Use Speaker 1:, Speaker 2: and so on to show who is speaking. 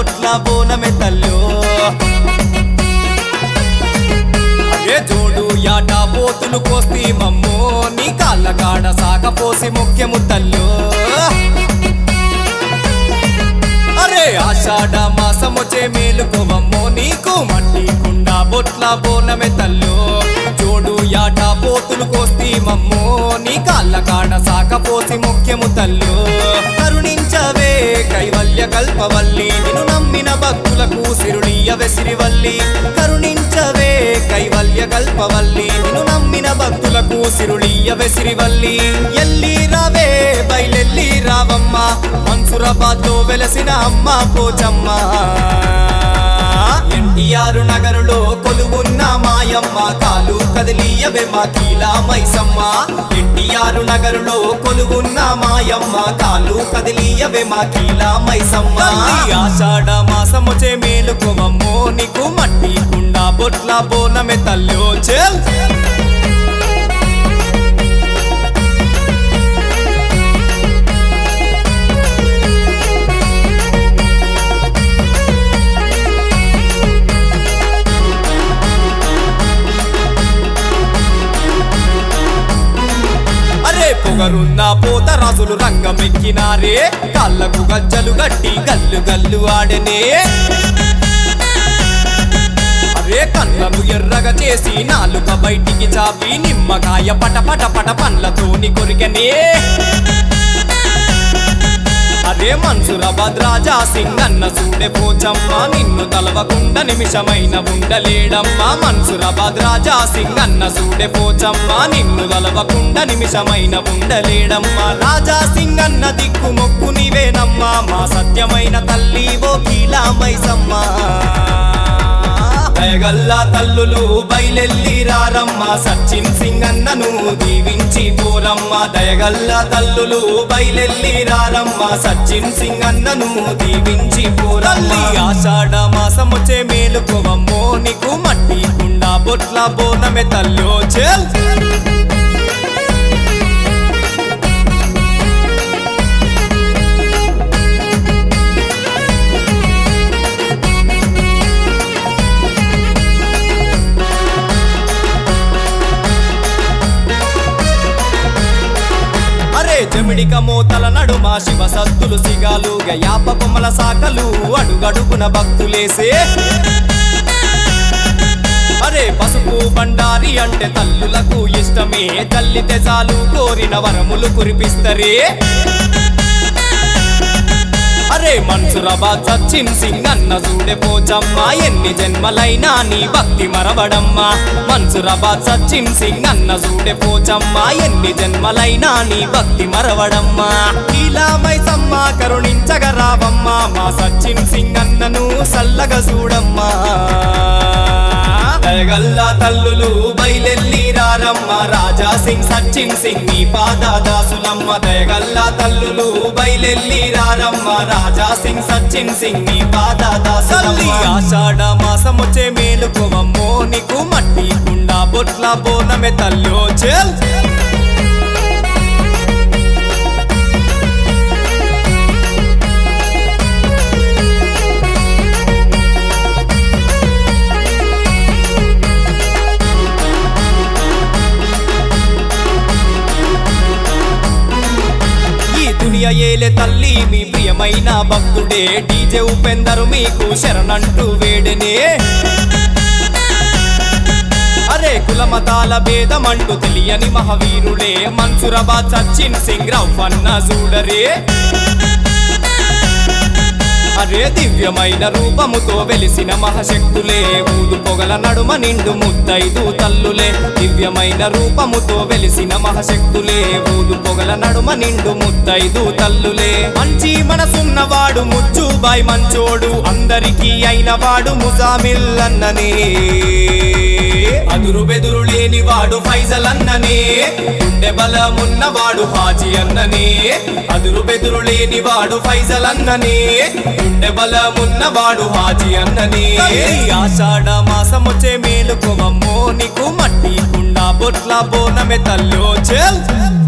Speaker 1: బొట్ల బోనమే తల్లో అరే జోడు యాట పోతులు కోసి మమ్మో నీ కాళ్ళ కాడ సాకపోసి ముఖ్యము తల్లో అరే ఆషాఢ మాసమొచ్చే మేలుకోవమ్మో నీకు మట్టి కుండ బొట్ల బోనమే తల్లో జోడు యాట పోతులు కోస్తి మమ్మో నీ కాళ్ళ కాడ సాకపోసి ముఖ్యము తల్లో కరుణించవే కైవల్య కల్పవల్లి నిన్ను నమ్మిన భక్తులకు సిరుడియవే సిరివల్లి కరుణించవే కైవల్య కల్పవల్లి నిన్ను నమ్మిన భక్తులకు సిరుడియవే సిరివల్లి ఎల్లి రావే బయలెల్లి రావమ్మ మన్సురాబాద్ లో వెలసిన అమ్మ పోచమ్మ ఎన్టీఆర్ నగరులో కొలువున్న మాయమ్మ కాలు కదిలియవే మా కీలా మైసమ్మ ఎన్టీఆర్ నగరులో కొలువున్న మాయమ్మ కాలు కదిలియవే మా కీలా మైసమ్మ ఆషాఢ మాసముచే మేలుకోవమ్మో నీకు మట్టి కుండ బొట్ల బోనమే తల్లో చెల్ అరే పొగరున్న పోత రాజులు రంగమెక్కినారే కాళ్ళకు గజ్జలు గట్టి గల్లు గల్లు ఆడనే అరే కళ్ళను ఎర్రగా చేసి నాలుక బయటికి చాపి నిమ్మకాయ పట పట పట పండ్లతోని కొరికనే అదే మన్సురాబాద్ రాజా సింగన్న చూడే పోచమ్మ నిన్ను తలవకుండా నిమిషమైన ఉండలేడమ్మా మన్సురాబాద్ రాజా సింగన్న చూడే పోచమ్మ నిన్ను తలవకుండా నిమిషమైన ఉండలేడమ్మా రాజా సింగన్న దిక్కు మొక్కు నీవేనమ్మా మా సత్యమైన తల్లి ఓ కీలా మైసమ్మా దయగల్లా తల్లులు బయలెల్లి రారమ్మ సచిన్ సింగ్ అన్నను దీవించి పోరమ్మ దయగల్లా తల్లులు బయలెల్లి రారమ్మ సచిన్ సింగ్ అన్నను దీవించి పోరల్లి ఆషాఢ మాసం వచ్చే మేలుకోవమ్మో నీకు మట్టి కుండ బొట్ల బోనమే తల్లో చెల్ అరే జమిడిక మోతల నడుమ శివ సత్తులు సిగాలు గయాప కొమ్మల సాకలు అడుగడుగున భక్తులేసే అరే పసుపు బండారి అంటే తల్లులకు ఇష్టమే తల్లి తెజాలు కోరిన వరములు కురిపిస్తరే అరే మన్సురాబాద్ సచిన్ సింగ్ అన్న చూడే పోచమ్మ ఎన్ని జన్మలైనా నీ భక్తి మరవడమ్మా మన్సురాబాద్ సచిన్ సింగ్ అన్న చూడే పోచమ్మ ఎన్ని జన్మలైనా నీ భక్తి మరవడమ్మా ఇలా మైసమ్మ కరుణించగ రావమ్మా మా సచిన్ సింగ్ అన్నను సల్లగా చూడమ్మా దయగల్లా తల్లులు బయలెల్లి రారమ్మ రాజా సింగ్ సచిన్ సింగ్ నీ పాదాదాసులమ్మ దయగల్లా తల్లులు బయలెల్లి రారమ్మ రాజా సింగ్ సచిన్ సింగ్ నీ పాదాదాసులమ్మ ఆషాఢ మాసం వచ్చే మేలుకోవమ్మో నీకు మట్టి కుండ బొట్ల బోనమే తల్లో చెల్ ఈ దునియ ఏలే తల్లి మీ ప్రియమైన భక్తుడే డీజే ఉపేందరు మీకు శరణంటూ వేడనే అరే కులమతాల భేదమంటూ తెలియని మహావీరుడే మన్సురాబాద్ సచిన్ సింగ్ రవ్వన్న చూడరే అరే దివ్యమైన రూపముతో వెలిసిన మహాశక్తులే ఊదు పొగల నడుమ నిండు ముద్దైదు తల్లులే దివ్యమైన రూపముతో వెలిసిన మహాశక్తులే ఊదు పొగల నడుమ నిండు ముద్దైదు తల్లులే మంచి మనసున్నవాడు ముచ్చుబాయ్ మంచోడు అందరికీ అయినవాడు ముజామిల్ అన్ననే అదురు బెదురు లేనివాడు ఫైజల్ అన్ననే గుండె బలమున్నవాడు హాజీ అన్ననే అదురు బెదురు లేనివాడు ఫైజల్ అన్ననే గుండె బలమున్నవాడు హాజీ అన్ననే ఆషాఢ మాసం వచ్చే మేలుకోవమ్మో నీకు మట్టి కుండ బొట్ల బోనమే తల్లో చెల్